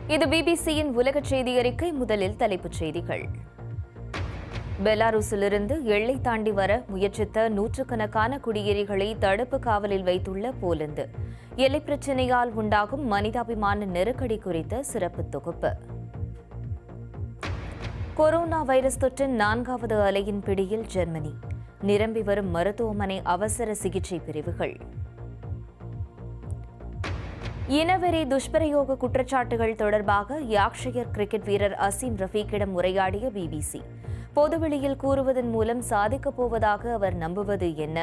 இது பிபிசியின் உலக செய்தி அறிக்கை முதலில் தலைப்புச் செய்திகள் பெலாருஸிலிருந்து எல்லை தாண்டி வர முயற்சித்த நூற்றுக்கணக்கான குடியேறிகளை தடுப்பு காவலில் வைத்துள்ள போலந்து எல்லை பிரச்சினையால் உண்டாகும் மனிதாபிமான நெருக்கடி குறித்த சிறப்பு தொகுப்பு கொரோனா வைரஸ் தொற்றின் நான்காவது அலையின் பிடியில் ஜெர்மனி நிரம்பி வரும் மருத்துவமனை அவசர சிகிச்சை பிரிவுகள் இனவெறி துஷ்பிரயோக குற்றச்சாட்டுகள் தொடர்பாக யாக்ஷயர் கிரிக்கெட் வீரர் அசீம் ரஃபீக்கிடம் உரையாடிய பிபிசி பொதுவெளியில் கூறுவதன் மூலம் சாதிக்கப் போவதாக அவர் நம்புவது என்ன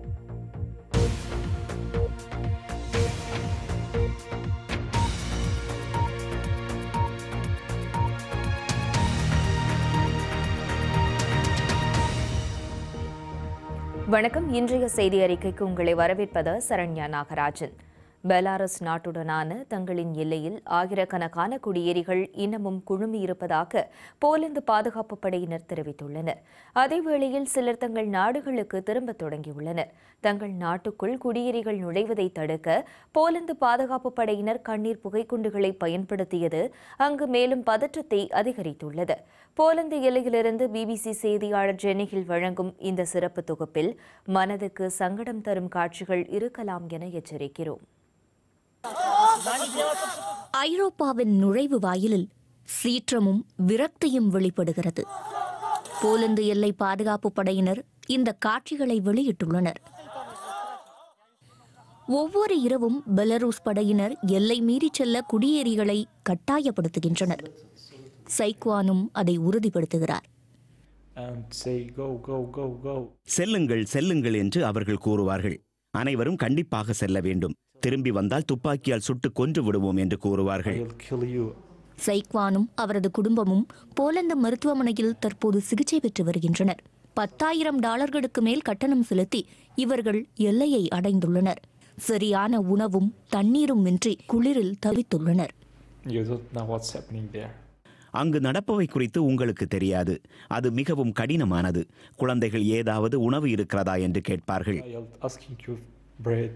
வணக்கம் இன்றைய செய்தி அறிக்கைக்கு உங்களை வரவேற்பது சரண்யா நாகராஜன் பெலாரஸ் நாட்டுடனான தங்களின் எல்லையில் ஆயிரக்கணக்கான குடியேறிகள் இன்னமும் குழுமியிருப்பதாக போலந்து பாதுகாப்பு படையினர் தெரிவித்துள்ளனர் அதேவேளையில் சிலர் தங்கள் நாடுகளுக்கு திரும்பத் தொடங்கியுள்ளனர் தங்கள் நாட்டுக்குள் குடியேறிகள் நுழைவதை தடுக்க போலந்து பாதுகாப்பு படையினர் கண்ணீர் புகைக்குண்டுகளை பயன்படுத்தியது அங்கு மேலும் பதற்றத்தை அதிகரித்துள்ளது போலந்து எல்லையிலிருந்து பிபிசி செய்தியாளர் ஜெனிகில் வழங்கும் இந்த சிறப்பு தொகுப்பில் மனதுக்கு சங்கடம் தரும் காட்சிகள் இருக்கலாம் என எச்சரிக்கிறோம் ஐரோப்பாவின் நுழைவு வாயிலில் சீற்றமும் விரக்தியும் வெளிப்படுகிறது போலந்து எல்லை பாதுகாப்பு படையினர் இந்த காட்சிகளை வெளியிட்டுள்ளனர் ஒவ்வொரு இரவும் பெலரூஸ் படையினர் எல்லை மீறி செல்ல குடியேறிகளை கட்டாயப்படுத்துகின்றனர் சைக்வானும் அதை உறுதிப்படுத்துகிறார் and say go go go go செல்லுங்கள் செல்லுங்கள் என்று அவர்கள் கூறுவார்கள் அனைவரும் கண்டிப்பாக செல்ல வேண்டும் திரும்பி வந்தால் துப்பாக்கியால் சுட்டு கொன்று விடுவோம் என்று கூறுவார்கள் i'll kill you சைக்வானும் அவரது குடும்பமும் போலந்து மருத்துவமனையில் தற்போது சிகிச்சை பெற்று வருகின்றனர் பத்தாயிரம் டாலர்களுக்கு மேல் கட்டணம் செலுத்தி இவர்கள் எல்லையை அடைந்துள்ளனர் சரியான உணவும் தண்ணீரும் இன்றி குளிரில் தவித்துள்ளனர் you don't know what's happening there அங்கு நடப்பவை குறித்து உங்களுக்கு தெரியாது அது மிகவும் கடினமானது குழந்தைகள் ஏதாவது உணவு இருக்கிறதா என்று கேட்பார்கள் i'll asking you bread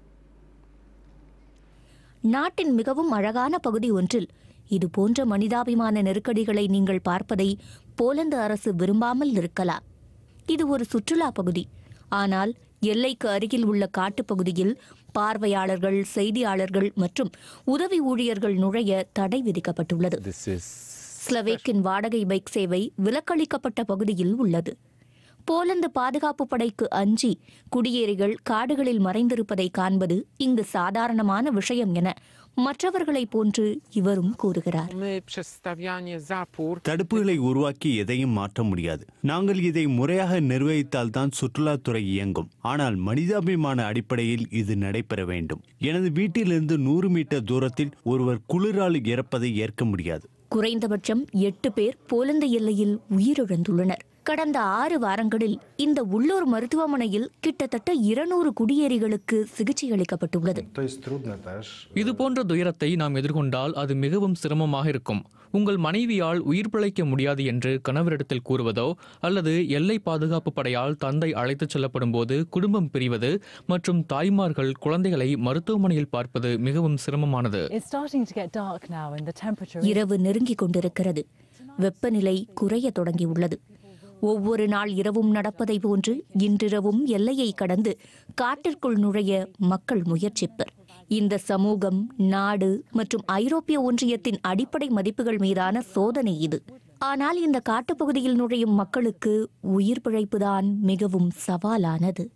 நாட்டின் மிகவும் அழகான பகுதி ஒன்றில் இது போன்ற மனிதாபிமான நெருக்கடிகளை நீங்கள் பார்ப்பதை போலந்து அரசு விரும்பாமல் இருக்கலாம் இது ஒரு சுற்றுலா பகுதி ஆனால் எல்லைக்கு அருகில் உள்ள காட்டுப்பகுதியில் பார்வையாளர்கள் செய்தியாளர்கள் மற்றும் உதவி ஊழியர்கள் நுழைய தடை விதிக்கப்பட்டுள்ளது ஸ்லவேக்கின் வாடகை பைக் சேவை விலக்களிக்கப்பட்ட பகுதியில் உள்ளது போலந்து பாதுகாப்பு படைக்கு அஞ்சி குடியேறிகள் காடுகளில் மறைந்திருப்பதை காண்பது இங்கு சாதாரணமான விஷயம் என மற்றவர்களைப் போன்று இவரும் கூறுகிறார் My przestawianie zapór தடுப்புகளை உருவாக்கி எதையும் மாற்ற முடியாது நாங்கள் இதை முறையாக நிர்வகித்தால்தான் சுற்றுலாத்துறை இயங்கும் ஆனால் மனிதாபிமான அடிப்படையில் இது நடைபெற வேண்டும் எனது வீட்டிலிருந்து நூறு மீட்டர் தூரத்தில் ஒருவர் குளிரால் இறப்பதை ஏற்க முடியாது குறைந்தபட்சம் எட்டு பேர் போலந்து எல்லையில் உயிரிழந்துள்ளனர் கடந்த ஆறு வாரங்களில் இந்த உள்ளூர் மருத்துவமனையில் கிட்டத்தட்ட இருநூறு குடியேறிகளுக்கு சிகிச்சை அளிக்கப்பட்டுள்ளது To jest trudne też. இது போன்ற துயரத்தை நாம் எதிர்கொண்டால் அது மிகவும் சிரமமாக இருக்கும் உங்கள் மனைவியால் உயிர் பிழைக்க முடியாது என்று கணவரிடத்தில் கூறுவதோ அல்லது எல்லை பாதுகாப்பு படையால் தந்தை அழைத்துச் செல்லப்படும் போது குடும்பம் பிரிவது மற்றும் தாய்மார்கள் குழந்தைகளை மருத்துவமனையில் பார்ப்பது மிகவும் சிரமமானது It's starting to get dark now and the temperature is இரவு நெருங்கிக் கொண்டிருக்கிறது வெப்பநிலை குறைய தொடங்கியுள்ளது ஒவ்வொரு நாள் இரவும் நடப்பதை போன்று இன்றிரவும் எல்லையை கடந்து காட்டிற்குள் நுழைய மக்கள் முயற்சிப்பர் இந்த சமூகம் நாடு மற்றும் ஐரோப்பிய ஒன்றியத்தின் அடிப்படை மதிப்புகள் மீதான சோதனை இது ஆனால் இந்த காட்டுப்பகுதியில் நுழையும் மக்களுக்கு உயிர் பிழைப்புதான் மிகவும் சவாலானது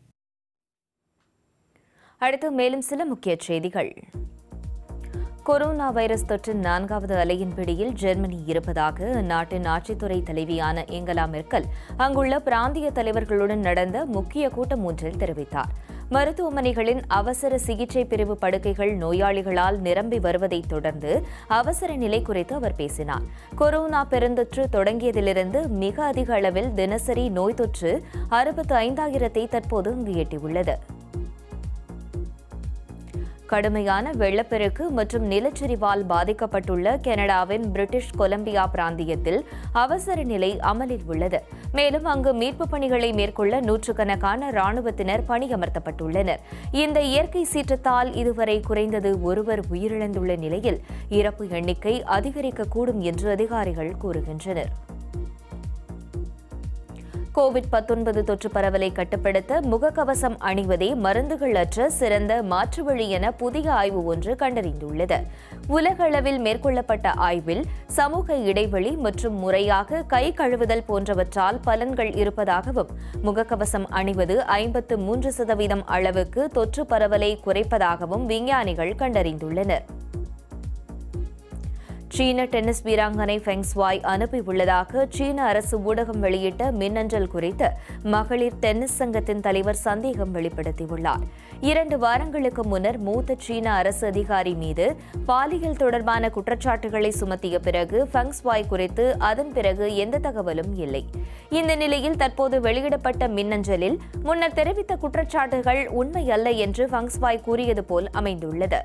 அடுத்து மேலும் சில முக்கிய செய்திகள் கொரோனா வைரஸ் தொற்றின் நான்காவது அலையின் பிடியில் ஜெர்மனி இருப்பதாக அந்நாட்டின் ஆட்சித்துறை தலைவியான ஏங்கலா மெர்க்கல் அங்குள்ள பிராந்திய தலைவர்களுடன் நடந்த முக்கிய கூட்டம் ஒன்றில் தெரிவித்தார் மருத்துவமனைகளின் அவசர சிகிச்சை பிரிவு படுக்கைகள் நோயாளிகளால் நிரம்பி வருவதைத் தொடர்ந்து அவசர நிலை குறித்து அவர் பேசினார் கொரோனா பெருந்தொற்று தொடங்கியதிலிருந்து மிக அதிக அளவில் தினசரி நோய் தொற்று அறுபத்து ஐந்தாயிரத்தை தற்போது அங்கு எட்டியுள்ளது கடுமையான வெள்ளப்பெருக்கு மற்றும் நிலச்சரிவால் பாதிக்கப்பட்டுள்ள கனடாவின் பிரிட்டிஷ் கொலம்பியா பிராந்தியத்தில் அவசர நிலை அமலில் உள்ளது மேலும் அங்கு மீட்புப் பணிகளை மேற்கொள்ள நூற்றுக்கணக்கான ராணுவத்தினர் பணியமர்த்தப்பட்டுள்ளனர் இந்த இயற்கை சீற்றத்தால் இதுவரை குறைந்தது ஒருவர் உயிரிழந்துள்ள நிலையில் இறப்பு எண்ணிக்கை அதிகரிக்கக்கூடும் என்று அதிகாரிகள் கூறுகின்றனர் கோவிட் 19 தொற்று பரவலை கட்டுப்படுத்த முகக்கவசம் அணிவதே மருந்துகள் அற்ற சிறந்த மாற்று வழி என புதிய ஆய்வு ஒன்று கண்டறிந்துள்ளது உலக அளவில் மேற்கொள்ளப்பட்ட ஆய்வில் சமூக இடைவெளி மற்றும் முறையாக கை கழுவுதல் போன்றவற்றால் பலன்கள் இருப்பதாகவும் முகக்கவசம் அணிவது ஐம்பத்து மூன்று சதவீதம் அளவுக்கு தொற்று பரவலை குறைப்பதாகவும் விஞ்ஞானிகள் கண்டறிந்துள்ளனர் சீன டென்னிஸ் வீராங்கனை ஃபெங்ஸ்வாய் அனுப்பியுள்ளதாக சீன அரசு ஊடகம் வெளியிட்ட மின்னஞ்சல் குறித்து மகளிர் டென்னிஸ் சங்கத்தின் தலைவர் சந்தேகம் வெளிப்படுத்தியுள்ளார் இரண்டு வாரங்களுக்கு முன்னர் மூத்த சீன அரசு அதிகாரி மீது பாலியல் தொடர்பான குற்றச்சாட்டுகளை சுமத்திய பிறகு ஃபெங்ஸ்வாய் குறித்து அதன் பிறகு எந்த தகவலும் இல்லை இந்த நிலையில் தற்போது வெளியிடப்பட்ட மின்னஞ்சலில் முன்னர் தெரிவித்த குற்றச்சாட்டுகள் உண்மையல்ல என்று ஃபங்ஸ்வாய் கூறியது போல் அமைந்துள்ளது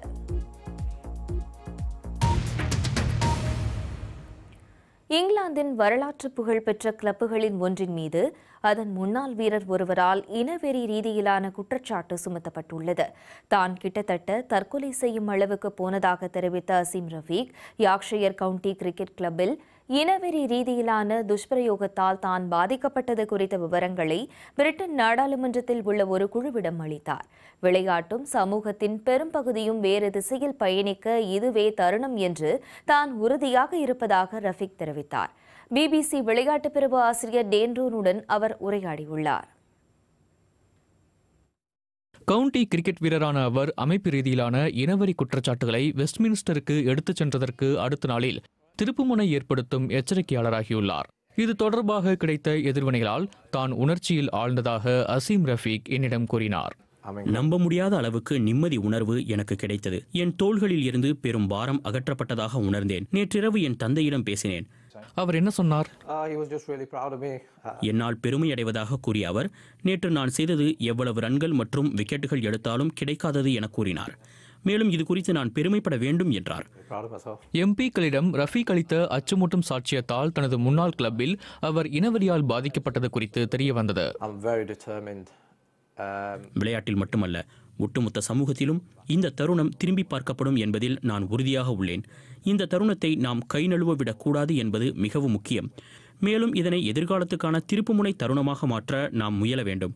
இங்கிலாந்தின் வரலாற்று புகழ்பெற்ற கிளப்புகளின் ஒன்றின் மீது அதன் முன்னாள் வீரர் ஒருவரால் இனவெறி ரீதியிலான குற்றச்சாட்டு சுமத்தப்பட்டுள்ளது தான் கிட்டத்தட்ட தற்கொலை செய்யும் அளவுக்கு போனதாக தெரிவித்த Azeem Rafiq Yorkshire county cricket கிளப்பில் இனவெறி ரீதியிலான துஷ்பிரயோகத்தால் தான் பாதிக்கப்பட்டது குறித்த விவரங்களை பிரிட்டன் நாடாளுமன்றத்தில் உள்ள ஒரு குழுவிடம் அளித்தார் விளையாட்டும் சமூகத்தின் பெரும்பகுதியும் வேறு திசையில் பயணிக்க இதுவே தருணம் என்று தான் உறுதியாக இருப்பதாக ரஃபீக் தெரிவித்தார் பிபிசி விளையாட்டு பிரிவு ஆசிரியர் டேன்ரூனுடன் அவர் உரையாடியுள்ளார் கவுண்டி கிரிக்கெட் வீரரான அவர் அமைப்பு ரீதியிலான இனவரி குற்றச்சாட்டுகளை வெஸ்ட்மின்ஸ்டருக்கு எடுத்துச் சென்றதற்கு அடுத்த நாளில் திருப்புமுனை ஏற்படுத்தும் எச்சரிக்கையாளராகியுள்ளார் இது தொடர்பாக கிடைத்த எதிர்வினைகளால் தான் உணர்ச்சியில் ஆழ்ந்ததாக அசீம் ரஃபீக் என்னிடம் கூறினார் நம்ப முடியாத அளவுக்கு நிம்மதி உணர்வு எனக்கு கிடைத்தது என் தோள்களில் இருந்து பெரும் பாரம் அகற்றப்பட்டதாக உணர்ந்தேன் நேற்றிரவு என் தந்தையிடம் பேசினேன் அவர் என்ன சொன்னார் என்னால் பெருமை அடைவதாக கூறிய அவர் நேற்று நான் செய்தது எவ்வளவு ரன்கள் மற்றும் விக்கெட்டுகள் எடுத்தாலும் கிடைக்காதது என கூறினார் மேலும் இது குறித்து நான் பெருமைப்பட வேண்டும் என்றார் எம்பிக்களிடம் ரஃபீக் அளித்த அச்சுமூட்டும் சாட்சியத்தால் தனது முன்னாள் கிளப்பில் அவர் இனவரியால் பாதிக்கப்பட்டது குறித்து தெரிய வந்தது விளையாட்டில் மட்டுமல்ல ஒட்டுமொத்த சமூகத்திலும் இந்த தருணம் திரும்பி பார்க்கப்படும் என்பதில் நான் உறுதியாக உள்ளேன் இந்த தருணத்தை நாம் கை நழுவ விடக்கூடாது என்பது மிகவும் முக்கியம் மேலும் இதனை எதிர்காலத்துக்கான திருப்புமுனை தருணமாக மாற்ற நாம் முயல வேண்டும்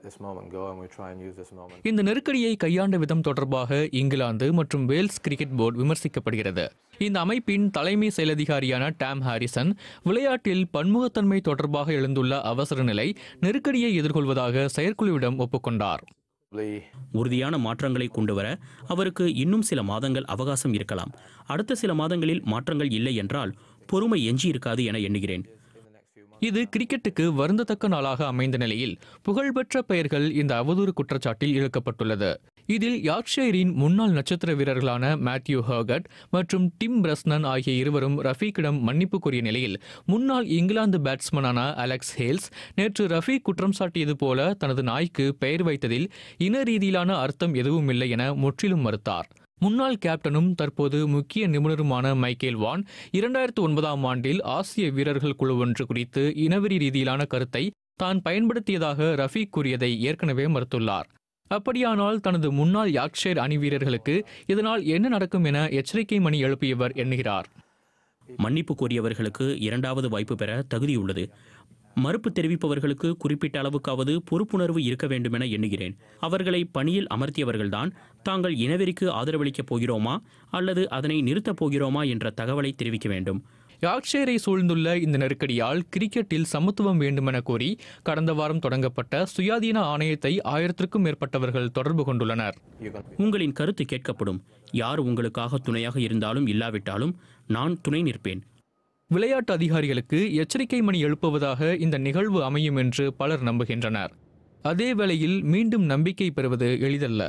இந்த நெருக்கடியை கையாண்ட விதம் தொடர்பாக இங்கிலாந்து மற்றும் வேல்ஸ் கிரிக்கெட் போர்டு விமர்சிக்கப்படுகிறது இந்த அமைப்பின் தலைமை செயலதிகாரியான டாம் ஹாரிசன் விளையாட்டில் பன்முகத்தன்மை தொடர்பாக எழுந்துள்ள அவசர நிலை நெருக்கடியை எதிர்கொள்வதாக செயற்குழுவிடம் ஒப்புக்கொண்டார் உறுதியான மாற்றங்களை கொண்டுவர அவருக்கு இன்னும் சில மாதங்கள் அவகாசம் இருக்கலாம் அடுத்த சில மாதங்களில் மாற்றங்கள் இல்லை என்றால் பொறுமை எஞ்சியிருக்காது என எண்ணுகிறேன் இது கிரிக்கெட்டுக்கு வருந்தத்தக்க நாளாக அமைந்த நிலையில் புகழ்பெற்ற பெயர்கள் இந்த அவதூறு குற்றச்சாட்டில் இழுக்கப்பட்டுள்ளது இதில் யார்க்ஷயரின் முன்னாள் நட்சத்திர வீரர்களான மேத்யூ ஹர்கட் மற்றும் டிம் பிரஸ்னன் ஆகிய இருவரும் ரஃபீக்கிடம் மன்னிப்பு கோரிய நிலையில் முன்னாள் இங்கிலாந்து பேட்ஸ்மனான அலெக்ஸ் ஹேல்ஸ் நேற்று ரஃபீக் குற்றம் சாட்டியது போல தனது நாய்க்கு பெயர் வைத்ததில் இன ரீதியிலான அர்த்தம் எதுவும் இல்லை என முற்றிலும் மறுத்தார் முன்னாள் கேப்டனும் தற்போது முக்கிய நிபுணருமான மைக்கேல் வான் இரண்டாயிரத்து ஒன்பதாம் ஆண்டில் ஆசிய வீரர்கள் குழு ஒன்று குறித்து இனவெறி ரீதியிலான கருத்தை தான் பயன்படுத்தியதாக ரஃபீக் கூறியதை ஏற்கனவே மறுத்துள்ளார் அப்படியானால் தனது முன்னாள் யாக்ஷயர் அணி வீரர்களுக்கு இதனால் என்ன நடக்கும் என எச்சரிக்கை மணி எழுப்பியவர் எண்ணுகிறார் மன்னிப்பு கோரியவர்களுக்கு இரண்டாவது வாய்ப்பு பெற தகுதியுள்ளது மறுப்பு தெரிவிப்பவர்களுக்கு குறிப்பிட்ட அளவுக்காவது பொறுப்புணர்வு இருக்க வேண்டுமென எண்ணுகிறேன் அவர்களை பணியில் அமர்த்தியவர்கள்தான் தாங்கள் இனவெறிக்கு ஆதரவளிக்கப் போகிறோமா அல்லது அதனை நிறுத்தப் போகிறோமா என்ற தகவலை தெரிவிக்க வேண்டும் யாக்ஷயரை சூழ்ந்துள்ள இந்த நெருக்கடியால் கிரிக்கெட்டில் சமத்துவம் வேண்டுமென கோரி கடந்த வாரம் தொடங்கப்பட்ட சுயாதீன ஆணையத்தை ஆயிரத்திற்கும் மேற்பட்டவர்கள் தொடர்பு கொண்டுள்ளனர் உங்களின் கருத்து கேட்கப்படும் யார் உங்களுக்காக துணையாக இருந்தாலும் இல்லாவிட்டாலும் நான் துணை நிற்பேன் விளையாட்டு அதிகாரிகளுக்கு எச்சரிக்கை மணி எழுப்புவதாக இந்த நிகழ்வு அமையும் என்று பலர் நம்புகின்றனர் அதே வேளையில் மீண்டும் நம்பிக்கை பெறுவது எளிதல்ல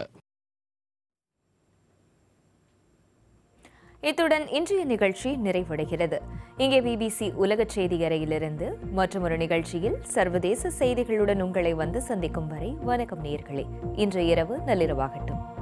இத்துடன் இன்றைய நிகழ்ச்சி நிறைவடைகிறது இங்கே பிபிசி உலக செய்தி அறையிலிருந்து மற்றொரு நிகழ்ச்சியில் சர்வதேச செய்திகளுடன் உங்களை வந்து சந்திக்கும் வரை வணக்கம் நேயர்களே இன்று இரவு நள்ளிரவாகட்டும்